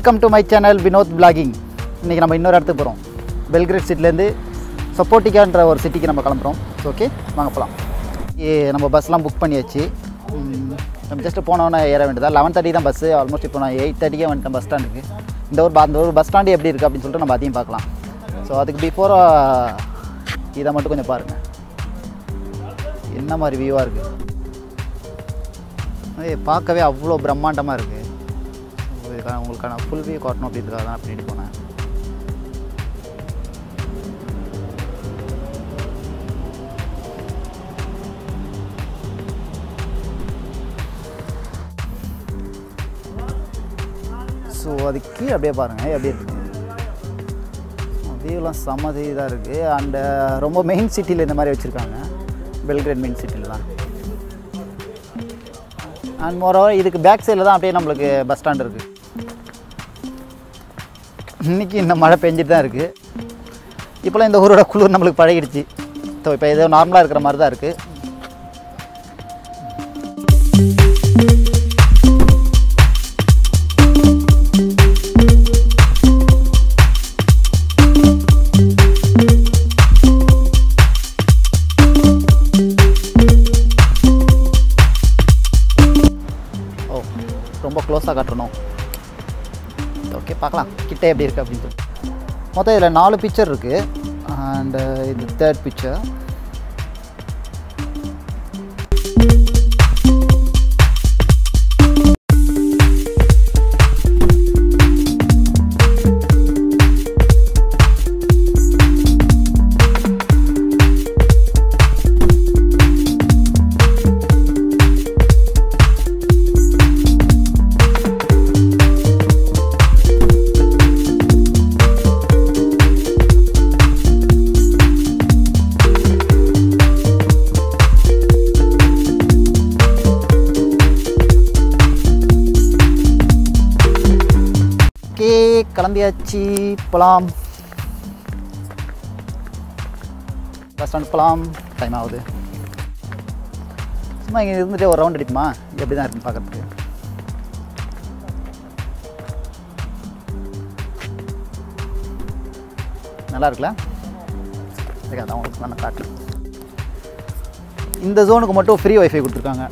Welcome to my channel Vinod பிளாகிங் இன்றைக்கி நம்ம இன்னொரு இடத்துக்கு போகிறோம் பெல்கிரேட் சிட்டிலேருந்து சப்போட்டிக்கான்ற ஒரு சிட்டிக்கு நம்ம கிளம்புறோம் ஓகே வாங்க போகலாம் ஏ நம்ம பஸ்லாம் புக் பண்ணியாச்சு ம், நம்ம ஜஸ்ட் போனோன்னே ஏற வேண்டியதா லெவன் தேர்ட்டி தான் பஸ்ஸு ஆல்மோஸ்ட் இப்போ நான் எயிட் தேர்ட்டிக்கே வந்துட்டேன் பஸ் ஸ்டாண்டுக்கு இந்த ஒரு ப- அந்த ஒரு பஸ் ஸ்டாண்டு எப்படி இருக்குது அப்படின்னு சொல்லிட்டு நம்ம அதையும் பார்க்கலாம் ஸோ அதுக்கு பிஃபோராக இதை மட்டும் கொஞ்சம் பாருங்கள் என்ன மாதிரி வியூவாக இருக்குது ஏய் பார்க்கவே அவ்வளோ பிரம்மாண்டமாக இருக்குது இதுக்கான உங்களுக்கான ஃபுல் வியூ காட்டணும் அப்படின்றதுக்காக தான் பண்ணிட்டு போனேன் ஸோ அதுக்கு கீழே அப்படியே பாருங்கள் எப்படி இருக்குது வியூலாம் செம்ம இதாக இருக்குது அண்டு ரொம்ப மெயின் சிட்டியில் இந்த மாதிரி வச்சுருக்காங்க பெல்கிரேட் மெயின் சிட்டிலலாம் அண்ட் மோரோவர் இதுக்கு பேக் சைடில் தான் அப்படியே நம்மளுக்கு பஸ் ஸ்டாண்ட் இருக்குது இன்றைக்கி இந்த மழை பெஞ்சிட்டு தான் இருக்குது இப்போலாம் இந்த ஊரோட குளிர் நம்மளுக்கு பழகிடுச்சு ஸோ இப்போ ஏதோ நார்மலாக இருக்கிற மாதிரி தான் இருக்குது ஓ ரொம்ப க்ளோஸாக காட்டணும் ஓகே பார்க்கலாம் கிட்டே எப்படி இருக்குது அப்படின்னு சொல்லி மொத்தம் இதில் நாலு பிக்சர் இருக்குது அண்டு இது தேர்ட் பிக்சர் ஓகே கிளம்பியாச்சு போகலாம் பஸ் ஸ்டாண்ட் போகலாம் டைம் ஆகுது சும்மா இங்கே இருந்துகிட்டே ஒரு ரவுண்ட் அடிக்குமா எப்படி தான் இருக்குன்னு பார்க்கறதுக்கு நல்லா இருக்குல்ல சரி அதான் உங்களுக்கு நான் காட்டுறேன் இந்த ஜோனுக்கு மட்டும் ஃப்ரீ ஒய்ஃபை கொடுத்துருக்காங்க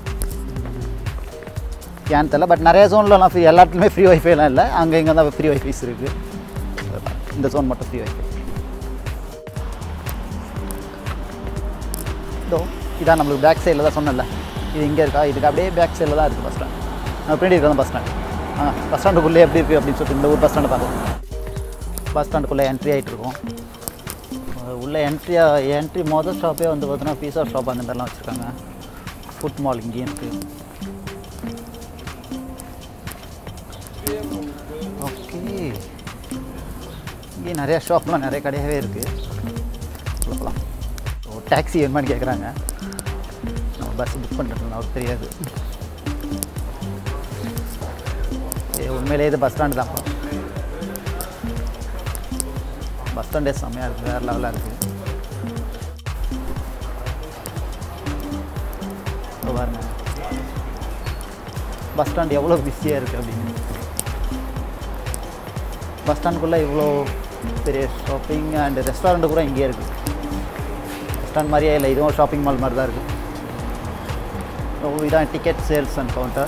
ஏன்னு தெரில பட் நிறைய ஜோன்லலாம் ஃப்ரீ எல்லா இடத்துலையுமே ஃப்ரீ ஒய்ஃபைலாம் இல்லை அங்கே இங்கே தான் ஃப்ரீ ஒய்ஃபைஸ் இருக்குது இந்த ஜோன் மட்டும் ஃப்ரீ ஒய்ஃபை இதோ இதான் நம்மளுக்கு பேக் சைடில் தான் சொன்னேன்ல இது இங்கே இருக்கா இதுக்கு அப்படியே பேக் சைடில் தான் இருக்குது பஸ் ஸ்டாண்ட் நம்ம பின்னாடி இருக்கிறது பஸ் ஸ்டாண்ட் ஆ பஸ் ஸ்டாண்டுக்குள்ளே எப்படி இருக்குது அப்படின்னு சொல்லிட்டு இந்த ஊர் பஸ் ஸ்டாண்டை பார்க்கலாம் பஸ் ஸ்டாண்டுக்குள்ளே என்ட்ரி ஆகிட்டு இருக்கோம் அஹ் உள்ள என்ட்ரியா என்ட்ரி மொதல் ஷாப்பே வந்து பார்த்தீங்கன்னா பீஸா ஷாப் அந்த மாதிரிலாம் வச்சுருக்காங்க ஃபுட் மால் இங்கேயும் இருக்குது ஓகே இங்கே நிறைய ஷாப்லாம் நிறைய கடையாகவே இருக்குது சொல்லலாம் ஓ டாக்ஸி வேணுமான்னு கேட்குறாங்க நம்ம பஸ் புக் பண்ணுறது அவருக்கு தெரியாது ஏ உண்மையிலே இது பஸ் ஸ்டாண்டு தான் பஸ் ஸ்டாண்டே செம்மையாக இருக்குது வேறு லெவலாக இருக்குது இப்போ பாருங்க பஸ் ஸ்டாண்ட் எவ்வளோ பிஸியாக இருக்குது அப்படின்னு பஸ் ஸ்டாண்டுக்குள்ளே இவ்வளோ பெரிய ஷாப்பிங் அண்ட் ரெஸ்டாரண்ட்டு கூட இங்கேயே இருக்குது பஸ் ஸ்டாண்ட் மாதிரியே இல்லை இதுவும் ஷாப்பிங் மால் மாதிரி தான் இருக்குது ஓ இதான் ticket sales and counter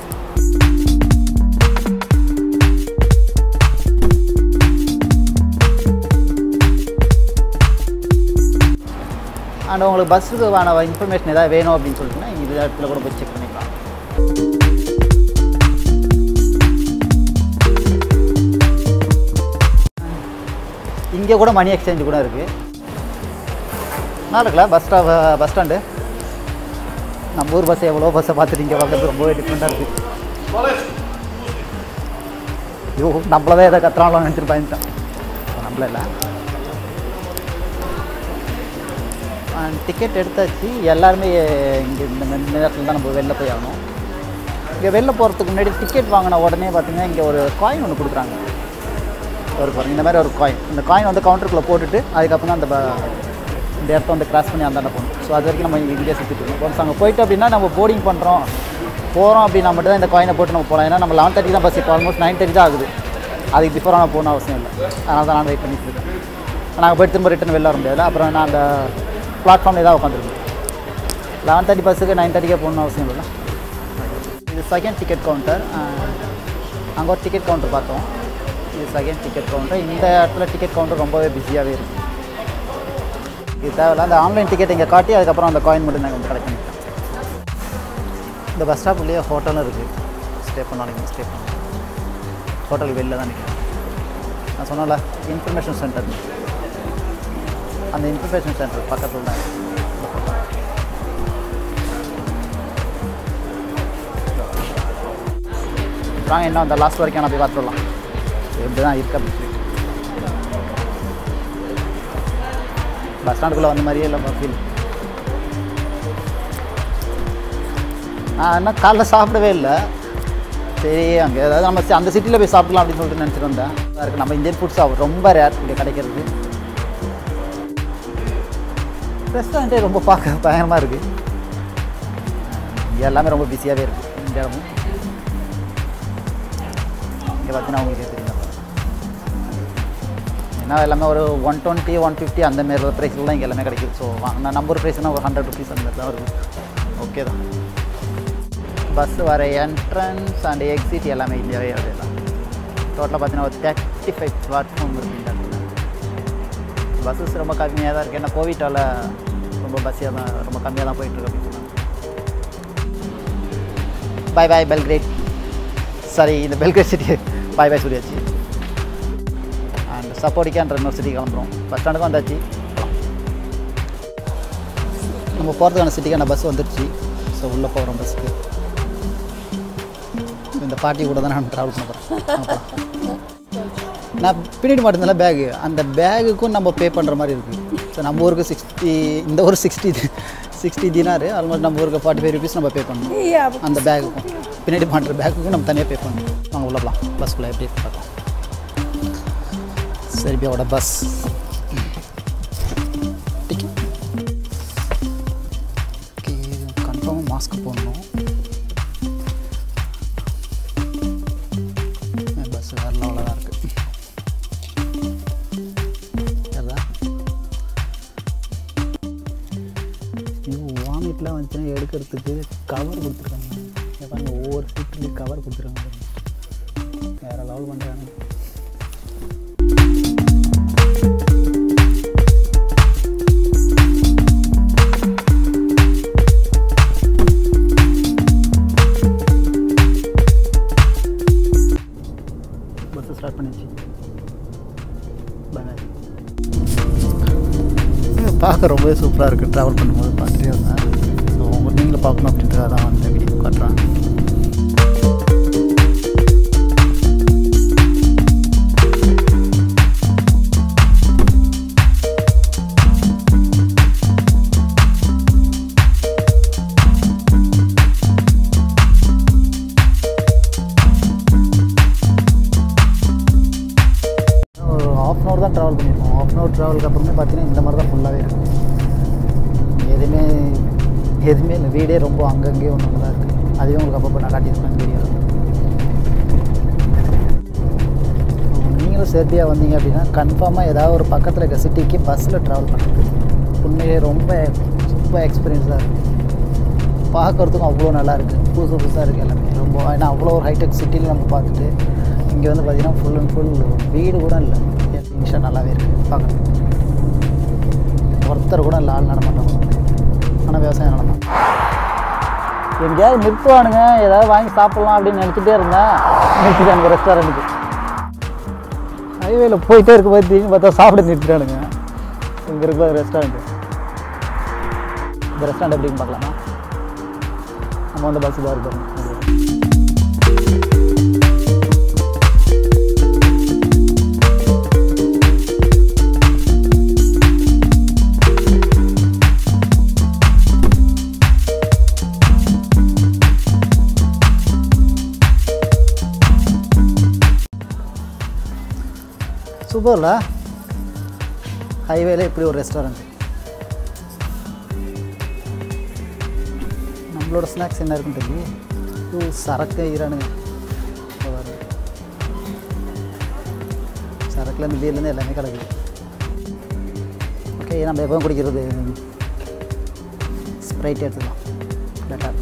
and உங்களுக்கு பஸ்ஸுக்கு வேண இன்ஃபர்மேஷன் ஏதாவது வேணும் அப்படின்னு சொல்லிட்டுனா இந்த இடத்துல கூட போய் செக் பண்ணிக்கலாம் இங்கே கூட மணி எக்ஸ்சேஞ்ச் கூட இருக்குது நல்லா இருக்குல்ல பஸ் ஸ்டாப் பஸ் ஸ்டாண்டு நம்ம ஊர் பஸ் எவ்வளோ பஸ்ஸை பார்த்துட்டு இங்கே பார்க்கறது ரொம்பவே டிஃப்ரெண்ட்டாக இருக்குது ஐயோ நம்மளவே எதை கத்துறாங்களோ நினச்சிட்டு பயந்துட்டேன் நம்மள இல்லை டிக்கெட் எடுத்தாச்சு எல்லாருமே இங்கே இந்த இந்த நேரத்தில் தான் நம்ம வெளில போய் ஆகணும் இங்கே வெளில போகிறதுக்கு முன்னாடி டிக்கெட் வாங்கின உடனே பார்த்தீங்கன்னா இங்கே ஒரு காயின் ஒன்று கொடுக்குறாங்க ஒரு பாருங்க இந்த மாதிரி ஒரு காயின் இந்த காயின் வந்து கவுண்டருக்குள்ளே போட்டுட்டு அதுக்கப்புறம் தான் அந்த ப- இந்த இடத்த வந்து கிராஸ் பண்ணி அந்தாண்ட போகணும் ஸோ அது வரைக்கும் நம்ம இங்கேயே சுற்றிட்டு இருக்கோம் ஒன்ஸ் அங்கே போயிட்டு அப்படின்னா நம்ம போர்டிங் பண்ணுறோம் போகிறோம் அப்படின்னா மட்டும் தான் இந்த காயினை போட்டு நம்ம போகலாம் ஏன்னா நம்ம லெவன் தேர்ட்டி தான் பஸ் இப்போ ஆல்மோஸ்ட் நைன் தேர்ட்டி தான் ஆகுது அதுக்கு பிஃபோராக போகணும் அவசியம் இல்லை அதனால தான் நான் வெயிட் பண்ணிட்டு இருக்கேன் நாங்கள் போயிட்டு திரும்ப ரிட்டன் வெளில வர முடியாது அப்புறம் நான் அந்த பிளாட்ஃபார்மில் தான் உட்காந்துருக்கேன் லெவன் தேர்ட்டி பஸ்ஸுக்கு நைன் தேர்ட்டிக்கே போகணும்னு அவசியம் இல்லை இது செகண்ட் டிக்கெட் கவுண்டர் அங்கே ஒரு டிக்கெட் கவுண்டர் பார்த்தோம் இது செகண்ட் டிக்கெட் கவுண்டர் இந்த இடத்துல டிக்கெட் கவுண்டர் ரொம்பவே பிஸியாகவே இருக்குது இது தேவையில்ல அந்த ஆன்லைன் டிக்கெட் இங்கே காட்டி அதுக்கப்புறம் அந்த காயின் மட்டும் நாங்கள் கலெக்ட் பண்ணிக்கலாம் இந்த பஸ் ஸ்டாப்லேயே ஹோட்டலும் இருக்குது ஸ்டே பண்ணாலும் ஸ்டே பண்ணலாம் ஹோட்டல் வெளில தான் நிற்கிறேன் நான் சொன்னல இன்ஃபர்மேஷன் சென்டர் அந்த இன்ஃபர்மேஷன் சென்டர் பக்கத்தில் தான் இருக்கு. இந்த photo. வாங்க இன்னும் அந்த லாஸ்ட் வரைக்கும் நான் போய் பார்த்துடலாம் எப்படி தான் இருக்கு அப்படின்னு சொல்லி பஸ் ஸ்டாண்டுக்குள்ளே வந்த மாதிரியே இல்லை ஃபீல் நான் என்ன காலைல சாப்பிடவே இல்லை சரி அங்கே ஏதாவது நம்ம சி- அந்த சிட்டியில் போய் சாப்பிடலாம் அப்படின்னு சொல்லிட்டு நினச்சிட்டு வந்தேன் நல்லா இருக்கு நம்ம இந்தியன் ஃபுட் சாப்பிட ரொம்ப ரேர் இங்கே கிடைக்கிறது ரெஸ்டாரண்ட்டே ரொம்ப பார்க்க பயங்கரமாக இருக்குது இங்கே எல்லாமே ரொம்ப பிஸியாகவே இருக்குது இந்த இடமும் இங்கே பார்த்தீங்கன்னா உங்களுக்கே தெரியும் ஏன்னா எல்லாமே ஒரு ஒன் டுவெண்ட்டி ஒன் ஃபிஃப்டி அந்த மாரி ப்ரைஸில் தான் இங்கே எல்லாமே கிடைக்குது ஸோ நான் நம்பர் ப்ரைஸ்னால் ஒரு ஹண்ட்ரட் ருபீஸ் அந்த மாதிரி தான் வருது ஓகே தான் பஸ் வர என்ட்ரன்ஸ் அண்ட் எக்ஸிட் எல்லாமே இந்தியாவே அதே தான் டோட்டலாக பார்த்தீங்கன்னா ஒரு தேர்ட்டி ஃபைவ் பிளாட்ஃபார்ம் இருக்குது இந்த இடத்துல பஸ்ஸஸ் ரொம்ப கம்மியாக தான் இருக்குது ஏன்னா கோவிட்டால் ரொம்ப பஸ்ஸியாக தான் ரொம்ப கம்மியாக தான் போயிட்டுருக்கு அப்படின்னு சொன்னாங்க பாய் பாய் பெல்கிரேட் சாரி இந்த பெல்கிரேட் சிட்டி பாய் பாய் சொல்லியாச்சு அண்ட் சப்போர்ட்டிக்கான்ற இன்னொரு சிட்டி கிளம்புறோம் பஸ் ஸ்டாண்டுக்கும் வந்தாச்சு போலாம். நம்ம போகிறதுக்கான சிட்டிக்கான பஸ் வந்துருச்சு ஸோ உள்ளே போகிறோம் பஸ்ஸுக்கு இந்த பாட்டி கூட தான் நான் ட்ராவல் பண்ண போகிறேன் நான் பின்னாடி மாட்டிருந்தேன்ல பேகு அந்த பேகுக்கும் நம்ம பே பண்ணுற மாதிரி இருக்குது ஸோ நம்ம ஊருக்கு சிக்ஸ்டி இந்த ஒரு சிக்ஸ்டி சிக்ஸ்டி தினாரு ஆல்மோஸ்ட் நம்ம ஊருக்கு ஃபார்ட்டி ஃபைவ் ருபீஸ் நம்ம பே பண்ணணும் அந்த பேகுக்கும் பின்னாடி மாட்டுற பேக்குக்கும் நம்ம தனியாக பே பண்ணணும் வாங்க உள்ள போகலாம் பஸ்க்குள்ளே எப்படி இருக்கு பார்க்கலாம் செர்பியாவோட பஸ் டிக்கெட் ஓகே கன்ஃபார்மாக மாஸ்க் போடணும் பஸ் வேறு லெவலில் தான் இருக்குது சரிதா இது வாமிட்லாம் வந்துச்சுன்னா எடுக்கிறதுக்கு கவர் கொடுத்துருக்காங்க இங்க பாருங்க ஒவ்வொரு சீட்லேயும் கவர் கொடுத்துருக்காங்க பாருங்க. வேற லெவல் பண்ணுறாங்க பஸ் ஸ்டார்ட் பண்ணிச்சு பாய் பார்க்க ரொம்பவே சூப்பராக இருக்குது ட்ராவல் பண்ணும்போது பார்த்துட்டே இருந்தேன் ஸோ உங்களுக்கு நீங்களும் பார்க்கணும் அப்படின்றத தான் அந்த வீடியோ காட்டுறேன் ஒரு ஆஃப் அன் ஹவர் தான் ட்ராவல் பண்ணியிருக்கோம் ஆஃப் அன் ஹவர் ட்ராவலுக்கு அப்புறமே பார்த்தீங்கன்னா இந்த மாதிரி தான் ஃபுல்லாகவே இருக்கும் எதுவுமே எதுவுமே இல்லை வீடே ரொம்ப அங்கங்கே ஒன்று ஒன்று தான் இருக்குது அதுவே உங்களுக்கு அப்பப்போ நான் காட்டியிருப்பேன் வீடியோ நீங்களும் செர்பியா வந்தீங்க அப்படின்னா கன்ஃபார்மாக ஏதாவது ஒரு பக்கத்தில் இருக்க சிட்டிக்கு பஸ்ஸில் ட்ராவல் பண்ணுறது உண்மையிலே ரொம்ப சூப்பர் எக்ஸ்பீரியன்ஸாக இருக்குது பார்க்குறதுக்கும் அவ்வளோ நல்லா இருக்குது புதுசு புதுசாக இருக்குது எல்லாமே ரொம்ப ஏன்னா அவ்வளோ ஒரு ஹைடெக் சிட்டியில் நம்ம பார்த்துட்டு இங்கே வந்து பார்த்தீங்கன்னா ஃபுல் அண்ட் ஃபுல் வீடு கூட இல்லை ஃபினிஷாக நல்லாவே இருக்குது பார்க்குறதுக்கு ஒருத்தர் கூட இல்லை ஆள் நடமாட்டோம் ஆனால் விவசாயம் நடந்தான் எங்கேயாவது நிறுத்துவானுங்க ஏதாவது வாங்கி சாப்பிட்லாம் அப்படின்னு நினச்சிட்டே இருந்தேன் நிறுத்திட்டானுங்க ரெஸ்டாரண்ட்டுக்கு ஹைவேல போயிட்டே இருக்க பார்த்தீங்கன்னு பார்த்தா சாப்பிட நிறுத்திட்டானுங்க இங்கே இருக்கிற ரெஸ்டாரண்ட்டு இந்த ரெஸ்டாரண்ட் எப்படின்னு பார்க்கலாமா நம்ம வந்து பஸ் தான் இருக்கோம் சூப்பர்ல ஹைவேல இப்படி ஒரு ரெஸ்டாரண்ட் நம்மளோட ஸ்நாக்ஸ் என்ன இருக்குன்னு தெரியும் இது சரக்கு ஈரானுங்க இதோ பாருங்க. ஸ்நாக்லேருந்து பீர்லேருந்து எல்லாமே கிடக்குது ஓகே நம்ம எப்பவும் குடிக்கிறது ஸ்ப்ரைட் எடுத்துக்கலாம் பெட்டர்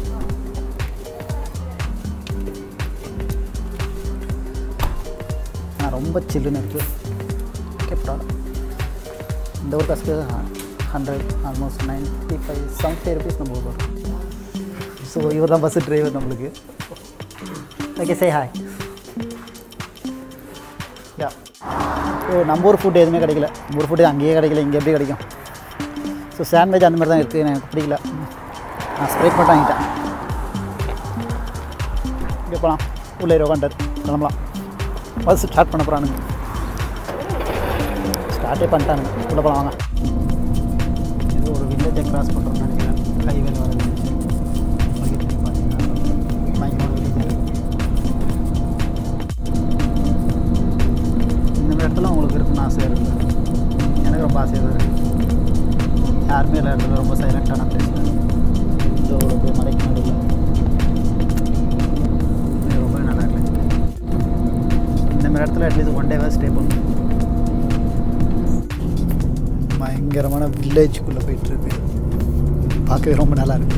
ஆ ரொம்ப சில்லுன்னு இருக்குது ஓகே ப்ராடக்ட் இந்த ஒரு கஸ்க்கு hundred almost ninety five seventy five rupees நம்ம வரும் ஸோ இவர் தான் பஸ்ஸு டிரைவர் நம்மளுக்கு okay say hi ya so நம்ம ஊர் ஃபுட் எதுவுமே கிடைக்கல நம்ம ஊர் ஃபுட்டு அங்கேயே கிடைக்கல இங்கே எப்படி கிடைக்கும் ஸோ சாண்ட்விச் அந்த மாதிரி தான் இருக்குது எனக்கு பிடிக்கல நான் ஸ்ப்ரைட் மட்டும் வாங்கிட்டேன் இங்கே போகலாம் உள்ளே உட்காண்டார் கிளம்பலாம் பஸ் ஸ்டார்ட் பண்ண போகிறானுங்க ஸ்டார்ட்டே பண்ணிட்டானுங்க உள்ளே போகலாம் வாங்க இது ஒரு வில்லேஜை கிராஸ் பண்ணுறோம்னு நினைக்கிறேன் ஹைவேல வர village. பக்கத்துல பார்த்தீங்கன்னா பயங்கரமான village. இந்த மாதிரி இடத்துல உங்களுக்கு இருக்குன்னு ஆசையாக இருக்குது எனக்கு ரொம்ப ஆசையாக தான் இருக்குது யாருமே இல்லை இடத்துல ரொம்ப சைலண்ட்டான பிளேஸ் இதோ ஒரு மலைக்கு நடுவில் இது ரொம்ப நல்லா இருக்கு இந்த மாதிரி இடத்துல அட்லீஸ்ட் ஒன் டேவாக ஸ்டே பண்ணணும் பயங்கரமான வில்லேஜுக்குள்ளே போயிட்டுருக்கு பார்க்கவே ரொம்ப நல்லா இருக்கு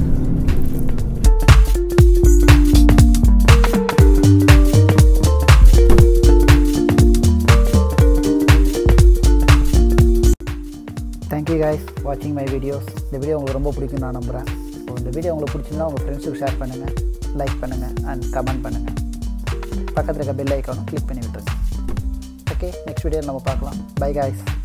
தேங்க்யூ guys வாட்சிங் மை வீடியோஸ் இந்த வீடியோ உங்களுக்கு ரொம்ப பிடிக்கும்னு நான் நம்புகிறேன் ஸோ இந்த வீடியோ உங்களுக்கு பிடிச்சிருந்தா உங்கள் ஃப்ரெண்ட்ஸுக்கு ஷேர் பண்ணுங்கள் லைக் பண்ணுங்கள் அண்ட் கமெண்ட் பண்ணுங்கள் பக்கத்தில் இருக்க பெல் ஐக்கானும் கிளிக் பண்ணி விட்டுருங்க ஓகே நெக்ஸ்ட் வீடியோ நம்ம பார்க்கலாம் பை guys